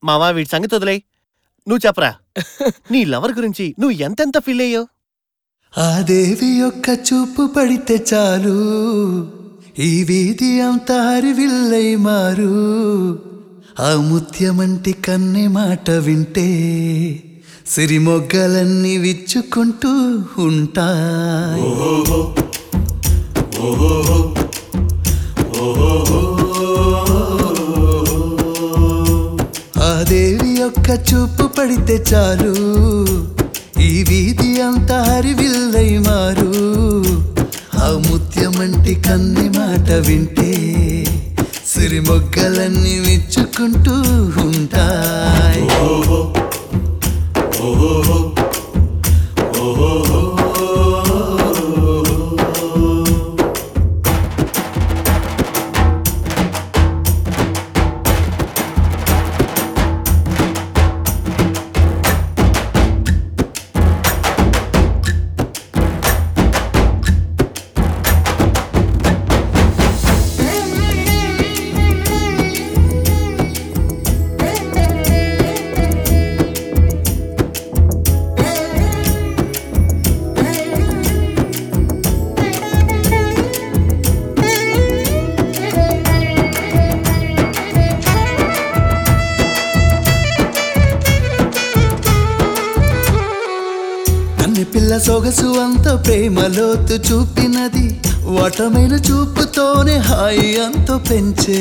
మావా వీడి సంగతి వదిలేయ్ నువ్వు చెప్పరా నీ లవర్ గురించి నువ్వు ఎంతెంత ఫీల్ అయ్యో ఆ దేవి యొక్క చూపు పడితే చాలు ఈ వీధి అంతా హరివిల్లై మారు ఆ ముత్యమంటి కన్నె మాట వింటే సిరిమొగ్గలన్నీ విచ్చుకుంటూ ఉంటాయి ఆ దేవి యొక్క చూపు పడితే చాలు ఈ వీధి అంతా హరివిల్లై మారు ఆ ముత్యమంటి కన్ని మాట వింటే సిరిమొగ్గలన్నీ విచ్చుకుంటూ ఉంటాయి కన్ని పిల్ల సొగసు అంత ప్రేమలోతు చూపినది వటమైన చూపుతోనే హాయి అంత పెంచే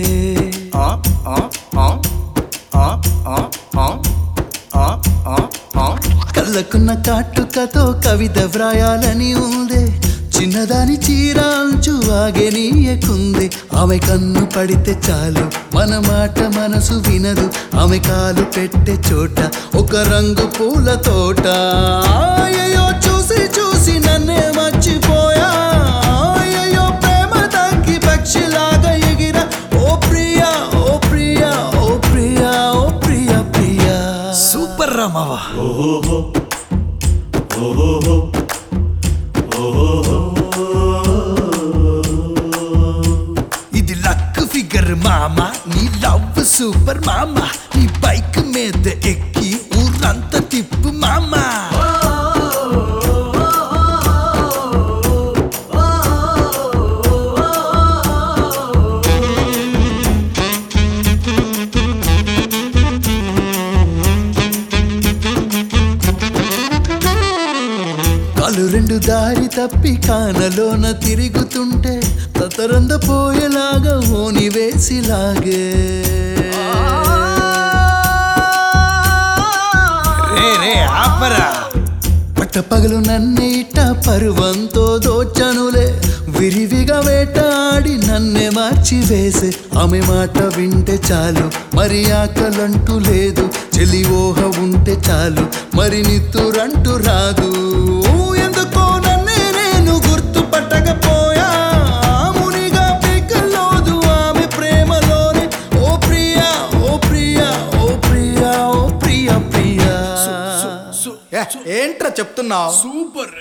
కళ్ళకున్న కాటుకతో కవిత వ్రాయాలని ఉందే చిన్నదాని చీర అంచు ఆగెనీయకుంది ఆమె కన్ను పడితే చాలు మన మాట మనసు వినదు ఆమె కాలు పెట్టే చోట ఒక రంగు పూల తోట అయ్యో చూసి చూసి నన్నే మర్చిపోయా అయ్యో ప్రేమ తగ్గి పక్షిలాగా ఎగిర ఓ ప్రియా ఓ ప్రియా ఓ ప్రియా ఓ ప్రియా ప్రియా సూపర్ రామావా ఇది లక్ ఫిగర్ మామ నీ లవ్ సూపర్ మామ నీ బైక్ మీద ఎక్కి ఊరంతా తిప్పు మామ కాలు రెండు దారి తప్పి కానలోన తిరుగుతుంటే తతరంద పోయేలాగా ఓని వేసిలాగే రే రే ఆపరా పట్టపగలు నన్నే ఇట్ట పరువంతో దోచనులే విరివిగా వేటాడి నన్నే మార్చి వేసే ఆమె మాట వింటే చాలు మరి ఆకలంటూ లేదు చెలి ఊహ ఉంటే చాలు మరి నిత్తురంటూ రాదు ఎందుకో నన్నే నేను గుర్తుపట్టకపోయా మునిగా పీకల్లోదు ఆమె ప్రేమలోనే ఓ ప్రియా ఓ ప్రియా ఓ ప్రియా ఓ ప్రియా ప్రియా ఏ, ఏంట్రా చెప్తున్నావు సూపర్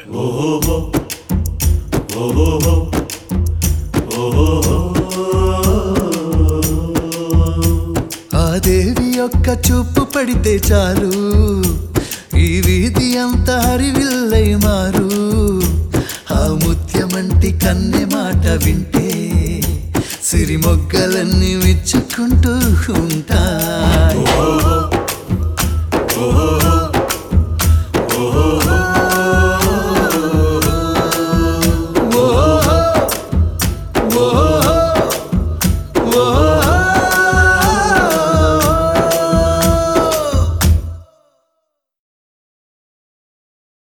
ఆ దేవి యొక్క చూపు పడితే చాలు ఈ వీధి అంతా హరివిల్లై మారు ఆ ముత్యమంటి కన్నె మాట వింటే సిరిమొగ్గలన్నీ విచ్చుకుంటూ ఉంటాయి